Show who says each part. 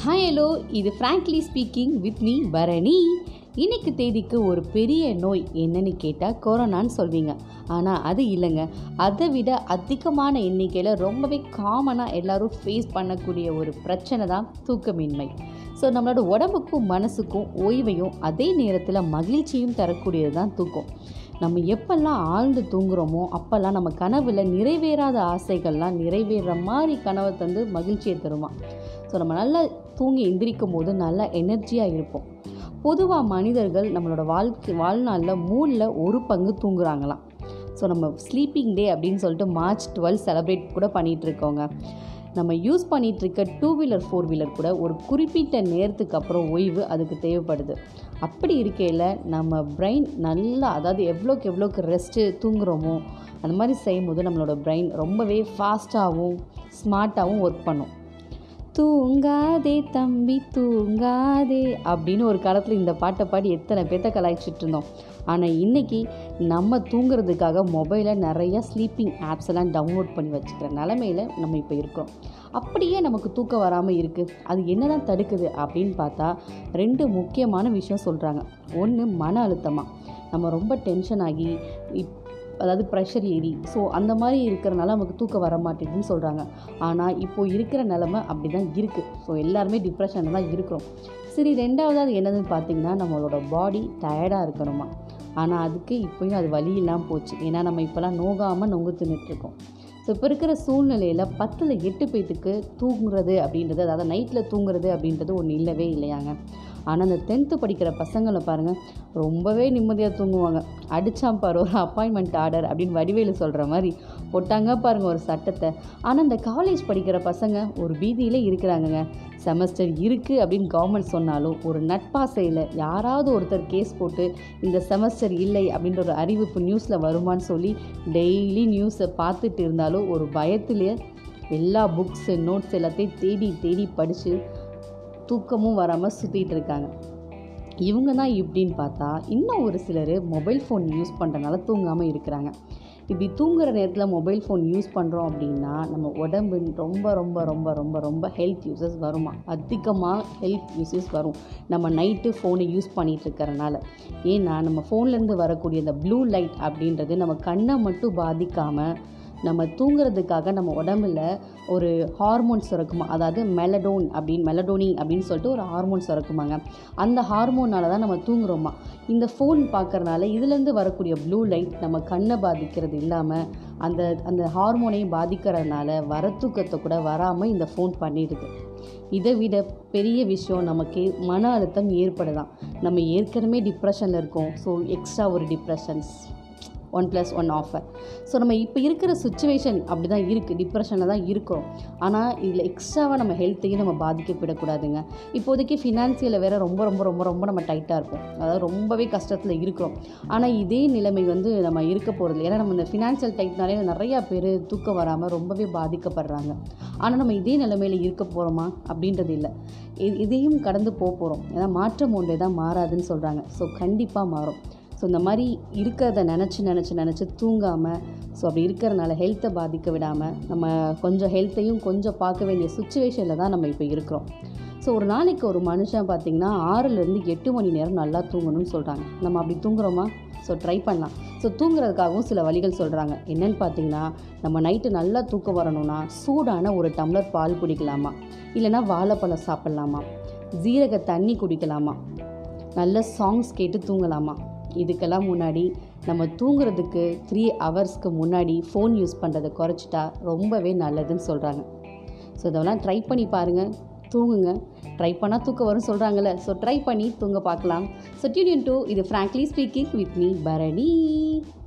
Speaker 1: hi hello இது frankly speaking with me Bharani இன்னைக்கு தேதிக்கு ஒரு பெரிய நோய் என்னன்னு கேட்டால் கொரோனான்னு சொல்வீங்க ஆனால் அது இல்லைங்க அதை விட அதிகமான எண்ணிக்கையில் ரொம்பவே காமனாக எல்லாரும் ஃபேஸ் பண்ணக்கூடிய ஒரு பிரச்சனை தான் தூக்கமின்மை ஸோ நம்மளோட உடம்புக்கும் மனசுக்கும் ஓய்வையும் அதே நேரத்தில் மகிழ்ச்சியும் தரக்கூடியது தான் தூக்கம் நம்ம எப்பெல்லாம் ஆழ்ந்து தூங்குறோமோ அப்போல்லாம் நம்ம கனவில் நிறைவேறாத ஆசைகள்லாம் நிறைவேற மாதிரி கனவை தந்து மகிழ்ச்சியை தருமா ஸோ நம்ம நல்லா தூங்கி எந்திரிக்கும் போது நல்லா எனர்ஜியாக இருப்போம் பொதுவாக மனிதர்கள் நம்மளோட வாழ்க்கை வாழ்நாளில் மூணில் ஒரு பங்கு தூங்குறாங்களாம் ஸோ நம்ம ஸ்லீப்பிங் டே அப்படின்னு சொல்லிட்டு மார்ச் டுவெல் செலிப்ரேட் கூட பண்ணிகிட்டு இருக்கோங்க நம்ம யூஸ் பண்ணிகிட்டு இருக்க டூ வீலர் ஃபோர் வீலர் கூட ஒரு குறிப்பிட்ட நேரத்துக்கு அப்புறம் ஓய்வு அதுக்கு தேவைப்படுது அப்படி இருக்கையில் நம்ம பிரெயின் நல்லா அதாவது எவ்வளோக்கு எவ்வளோக்கு ரெஸ்ட்டு தூங்குறோமோ அந்த மாதிரி செய்யும்போது நம்மளோட பிரெயின் ரொம்பவே ஃபாஸ்ட்டாகவும் ஸ்மார்ட்டாகவும் ஒர்க் பண்ணும் தூங்காதே தம்பி தூங்காதே அப்படின்னு ஒரு காலத்தில் இந்த பாட்டை பாடி எத்தனை பேர்த்த கலாய்ச்சிட்டு இருந்தோம் ஆனால் இன்றைக்கி நம்ம தூங்குறதுக்காக மொபைலில் நிறைய ஸ்லீப்பிங் ஆப்ஸ் எல்லாம் டவுன்லோட் பண்ணி வச்சுக்கிற நிலமையில் நம்ம இப்போ இருக்கோம் அப்படியே நமக்கு தூக்கம் வராமல் இருக்குது அது என்ன தான் தடுக்குது அப்படின்னு பார்த்தா ரெண்டு முக்கியமான விஷயம் சொல்கிறாங்க ஒன்று மன அழுத்தமாக நம்ம ரொம்ப டென்ஷன் ஆகி இப் அதாவது ப்ரெஷர் ஏறி ஸோ அந்த மாதிரி இருக்கிறனால நமக்கு தூக்கம் வர மாட்டேங்குதுன்னு சொல்கிறாங்க ஆனால் இப்போது இருக்கிற நிலமை அப்படி தான் இருக்குது ஸோ எல்லாருமே டிப்ரெஷனில் தான் இருக்கிறோம் சரி ரெண்டாவது அது என்னதுன்னு பார்த்தீங்கன்னா நம்மளோட பாடி டயர்டாக இருக்கணுமா ஆனால் அதுக்கு இப்போயும் அது வழி இல்லாமல் போச்சு ஏன்னா நம்ம இப்போலாம் நோகாமல் நொங்கு தின்னுட்ருக்கோம் ஸோ இப்போ இருக்கிற சூழ்நிலையில் பத்தில் எட்டு பேத்துக்கு தூங்குறது அப்படின்றது அதாவது நைட்டில் தூங்குறது அப்படின்றது ஒன்று இல்லவே இல்லையாங்க ஆனால் அந்த டென்த்து படிக்கிற பசங்களை பாருங்கள் ரொம்பவே நிம்மதியாக தூங்குவாங்க அடிச்சான் பாரு ஒரு அப்பாயின்மெண்ட் ஆர்டர் அப்படின்னு வடிவேலு சொல்கிற மாதிரி போட்டாங்க பாருங்கள் ஒரு சட்டத்தை ஆனால் இந்த காலேஜ் படிக்கிற பசங்க ஒரு பீதியிலே இருக்கிறாங்கங்க செமஸ்டர் இருக்குது அப்படின்னு கவர்மெண்ட் சொன்னாலும் ஒரு நட்பாசையில் யாராவது ஒருத்தர் கேஸ் போட்டு இந்த செமஸ்டர் இல்லை அப்படின்ற ஒரு அறிவிப்பு நியூஸில் வருமான்னு சொல்லி டெய்லி நியூஸை பார்த்துட்டு இருந்தாலும் ஒரு பயத்திலே எல்லா புக்ஸு நோட்ஸ் எல்லாத்தையும் தேடி தேடி படித்து தூக்கமும் வராமல் சுற்றிட்டு இருக்காங்க இவங்க தான் இப்படின்னு பார்த்தா இன்னும் ஒரு சிலர் மொபைல் ஃபோன் யூஸ் பண்ணுறனால தூங்காமல் இருக்கிறாங்க இப்படி தூங்குற நேரத்தில் மொபைல் ஃபோன் யூஸ் பண்ணுறோம் அப்படின்னா நம்ம உடம்பு ரொம்ப ரொம்ப ரொம்ப ரொம்ப ரொம்ப ஹெல்த் யூசஸ் வருமா அதிகமாக ஹெல்த் யூசஸ் வரும் நம்ம நைட்டு ஃபோனை யூஸ் பண்ணிகிட்டு இருக்கிறனால ஏன்னா நம்ம ஃபோன்லேருந்து வரக்கூடிய இந்த ப்ளூ லைட் அப்படின்றது நம்ம கண்ணை மட்டும் பாதிக்காமல் நம்ம தூங்குறதுக்காக நம்ம உடம்புல ஒரு ஹார்மோன் சுரக்குமா அதாவது மெலடோன் அப்படின்னு மெலடோனி அப்படின்னு சொல்லிட்டு ஒரு ஹார்மோன் சுரக்குமாங்க அந்த ஹார்மோனால தான் நம்ம தூங்குறோமா இந்த ஃபோன் பார்க்கறனால இதுலேருந்து வரக்கூடிய ப்ளூ லைட் நம்ம கண்ணை பாதிக்கிறது இல்லாமல் அந்த அந்த ஹார்மோனையும் பாதிக்கிறதுனால வர தூக்கத்தை கூட வராமல் இந்த ஃபோன் பண்ணிடுது இதை விட பெரிய விஷயம் நமக்கு மன அழுத்தம் ஏற்படலாம் நம்ம ஏற்கனவே டிப்ரெஷனில் இருக்கோம் ஸோ எக்ஸ்ட்ரா ஒரு depressions one plus one offer so நம்ம இப்போ இருக்கிற சுச்சுவேஷன் அப்படி தான் இருக்குது டிப்ரெஷனில் தான் இருக்கிறோம் ஆனால் இதில் எக்ஸ்ட்ராவாக நம்ம ஹெல்த்தையும் நம்ம பாதிக்கப்படக்கூடாதுங்க இப்போதைக்கு ஃபினான்சியலில் வேறு ரொம்ப ரொம்ப ரொம்ப ரொம்ப நம்ம டைட்டாக இருப்போம் அதாவது ரொம்பவே கஷ்டத்தில் இருக்கிறோம் ஆனால் இதே நிலைமை வந்து நம்ம இருக்க போகிறது ஏன்னா நம்ம இந்த ஃபினான்ஷியல் டைட்னாலே நிறையா பேர் தூக்கம் வராமல் ரொம்பவே பாதிக்கப்படுறாங்க ஆனால் நம்ம இதே நிலைமையில் இருக்க போகிறோமா அப்படின்றது இல்லை இதையும் கடந்து போக போகிறோம் ஏன்னா மாற்றம் ஒன்றே தான் மாறாதுன்னு சொல்கிறாங்க ஸோ கண்டிப்பாக மாறும் ஸோ இந்த மாதிரி இருக்கிறத நினச்சி நினச்சி நினச்சி தூங்காமல் ஸோ அப்படி இருக்கிறனால ஹெல்த்தை பாதிக்க விடாமல் நம்ம கொஞ்சம் ஹெல்த்தையும் கொஞ்சம் பார்க்க வேண்டிய சுச்சுவேஷனில் தான் நம்ம இப்போ இருக்கிறோம் ஸோ ஒரு நாளைக்கு ஒரு மனுஷன் பார்த்திங்கன்னா ஆறுலேருந்து எட்டு மணி நேரம் நல்லா தூங்கணும்னு சொல்கிறாங்க நம்ம அப்படி தூங்குறோமா ஸோ ட்ரை பண்ணலாம் ஸோ தூங்குறதுக்காகவும் சில வழிகள் சொல்கிறாங்க என்னென்னு பார்த்தீங்கன்னா நம்ம நைட்டு நல்லா தூக்கம் வரணும்னா சூடான ஒரு டம்ளர் பால் குடிக்கலாமா இல்லைனா வாழைப்பழம் சாப்பிட்லாமா ஜீரக தண்ணி குடிக்கலாமா நல்ல சாங்ஸ் கேட்டு தூங்கலாமா இதுக்கெல்லாம் முன்னாடி நம்ம தூங்குறதுக்கு த்ரீ ஹவர்ஸ்க்கு முன்னாடி ஃபோன் யூஸ் பண்ணுறதை குறைச்சிட்டா ரொம்பவே நல்லதுன்னு சொல்கிறாங்க ஸோ இதெல்லாம் ட்ரை பண்ணி பாருங்கள் தூங்குங்க ட்ரை பண்ணால் தூக்கம் வரும் சொல்கிறாங்கல்ல ஸோ ட்ரை பண்ணி தூங்க பார்க்கலாம் ஸோ டியூன் டூ இது frankly speaking with me Bharani